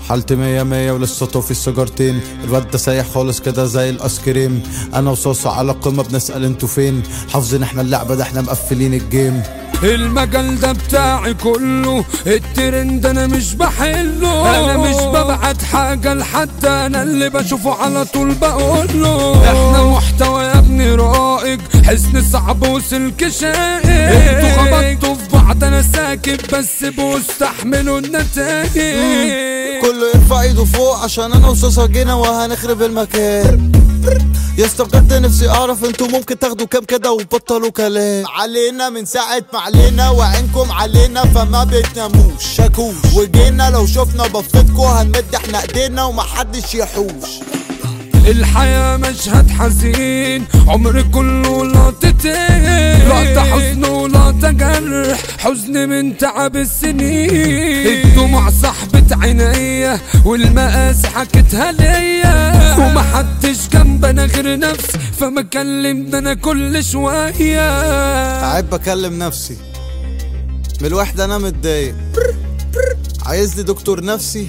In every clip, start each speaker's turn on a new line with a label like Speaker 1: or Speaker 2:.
Speaker 1: حالتي مية مية ولسه طوفي السيجارتين الواد ده سايح خالص كده زي الايس كريم انا وصوصة على القمة بنسأل انتوا فين حافظين احنا اللعبة ده احنا مقفلين الجيم
Speaker 2: المجال ده بتاعي كله الترند انا مش بحله انا مش ببعت حاجة لحد انا اللي بشوفه على طول بقوله احنا محتوى يا ابني رائج حزن صعب وسلك شائك انتوا خبطتوا في بعض انا ساكت بس بستحملوا النتائج
Speaker 1: كله يرفع ايده فوق عشان انا وصوصة جينا وهنخرب المكان يا اسطى بجد نفسي اعرف انتوا ممكن تاخدوا كام كده وتبطلوا كلام علينا من ساعة ما علينا وعينكم علينا فما بتناموش شاكوش وجينا لو شفنا بفتكوا هنمد احنا ايدينا ومحدش يحوش
Speaker 2: الحياة مشهد حزين عمري كله لقطتين لقطة حزن ولقطة جرح حزن من تعب السنين الدموع صاحبة عينيا والمقاس حكتها ليا ومحدش جنبنا غير نفسي فما كلمنا انا كل شوية
Speaker 1: عيب بكلم نفسي من الوحدة انا متضايق عايز لي دكتور نفسي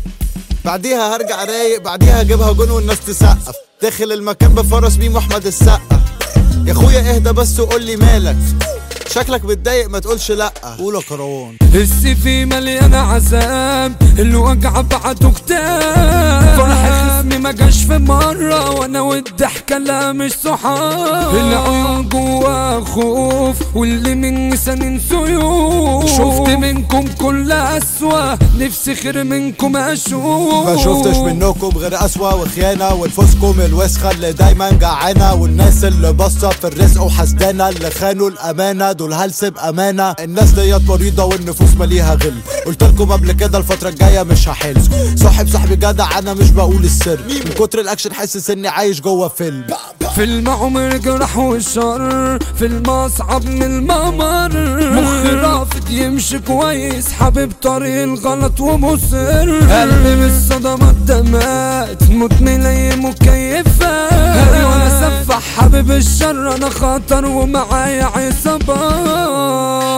Speaker 1: بعديها هرجع رايق بعديها اجيبها جون والناس تسقف داخل المكان بفرس ميم واحمد السقا يا اخويا اهدى بس وقول لي مالك شكلك متضايق ما تقولش لا قول يا كروان
Speaker 2: السي في مليانة عذاب الوجع بعده كتاب فرح خصمي ما جاش في مرة وانا والضحكة لا مش صحاب العيون جوا خوف واللي مني سنين سيوف شفت منكم كل أسوأ نفسي خير منكم أشوف
Speaker 1: ما شفتش منكم غير أسوأ وخيانة ونفوسكم الوسخة اللي دايما جعانة والناس اللي باصة في الرزق وحسدانة اللي خانوا الأمانة دول هلس بأمانة الناس ديت مريضة والنفوس مليها غل قلت لكم قبل كده الفترة الجاية مش هحل صاحب صاحبي جدع أنا مش بقول السر من كتر الأكشن حاسس إني عايش جوه فيلم
Speaker 2: فيلم عمر جرح والشر فيلم أصعب من الممر مخي رافض يمشي كويس حابب طريق الغلط ومصر قلبي بالصدمات دمات موت ملاي مكيفات هري وانا سفح حابب الشر انا خطر ومعايا عصابات